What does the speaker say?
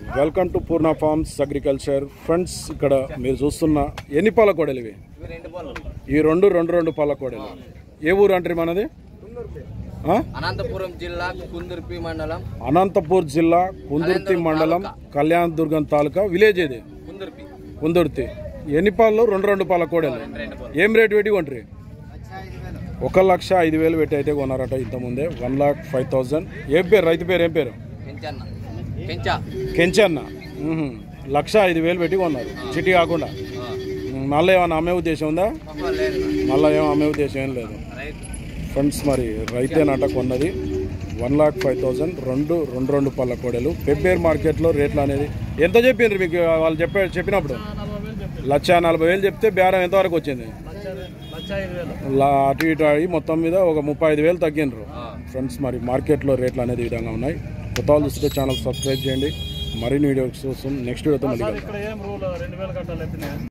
Welcome to Purna farms agriculture friends ఇక్కడ మీరు చూస్తున్న ఎన్ని పాల కోడలు ఇవి ఇవి రెండు పళ్ళు ఈ రెండు రెండు రెండు పాల కోడలు ఏ ఊరు అంటారు మనది ఆ? అనంతపురం జిల్లా కుందుర్పి మండలం అనంతపూర్ జిల్లా కుందుర్తి మండలం కళ్యాణ్ దుర్గం తాలూకా విలేజ్ ఇది కుందుర్పి కుందుర్తి ఎన్ని పాలు రెండు రెండు పాల కోడలు రెండు పళ్ళు ఏం రేటు పెట్టి కొంటారు ఒక లక్ష ఐదు వేలు పెట్టి అయితే కొన్నారట ఇంతకుముందే వన్ లాక్ ఫైవ్ థౌజండ్ ఏం పేరు రైతు పేరు ఏం పేరు పెంచన్న పెంచా కెంచన్న మ్మ్హ. లక్ష ఐదు వేలు పెట్టి కొన్నారు చిట్టి కాకుండా మ్మ్. మళ్ళీ ఏమైనా అమ్మే ఉద్దేశం ఉందా లేదు మళ్ళీ ఏమో అమ్మే ఉద్దేశం ఏం లేదు రైతు ఫ్రెండ్స్ మరి రైతేనట కొన్నది వన్ లాక్ ఫైవ్ థౌజండ్ రెండు రెండు రెండు పళ్ళ కోడలు పెబ్బేర్ మార్కెట్లో రేట్లు అనేది ఎంత చెప్పిండ్రు మీకు వాళ్ళు చెప్పే చెప్పినప్పుడు లక్ష నలభై వేలు చెప్తే బేరం ఎంతవరకు వచ్చింది లా- అటు ఇటు అయ్యి మొత్తం మీద ఒక ముప్పై ఐదు వేలు తగ్గినరు ఫ్రెండ్స్ మరి మార్కెట్లో రేట్లు అనేది ఈ విధంగా ఉన్నాయి కొత్త వాళ్ళు చూస్తే ఛానల్ సబ్స్క్రైబ్ చేయండి మరిన్ని వీడియోస్ కోసం నెక్స్ట్ వీడియోతో మళ్ళీ కలుద్దాం.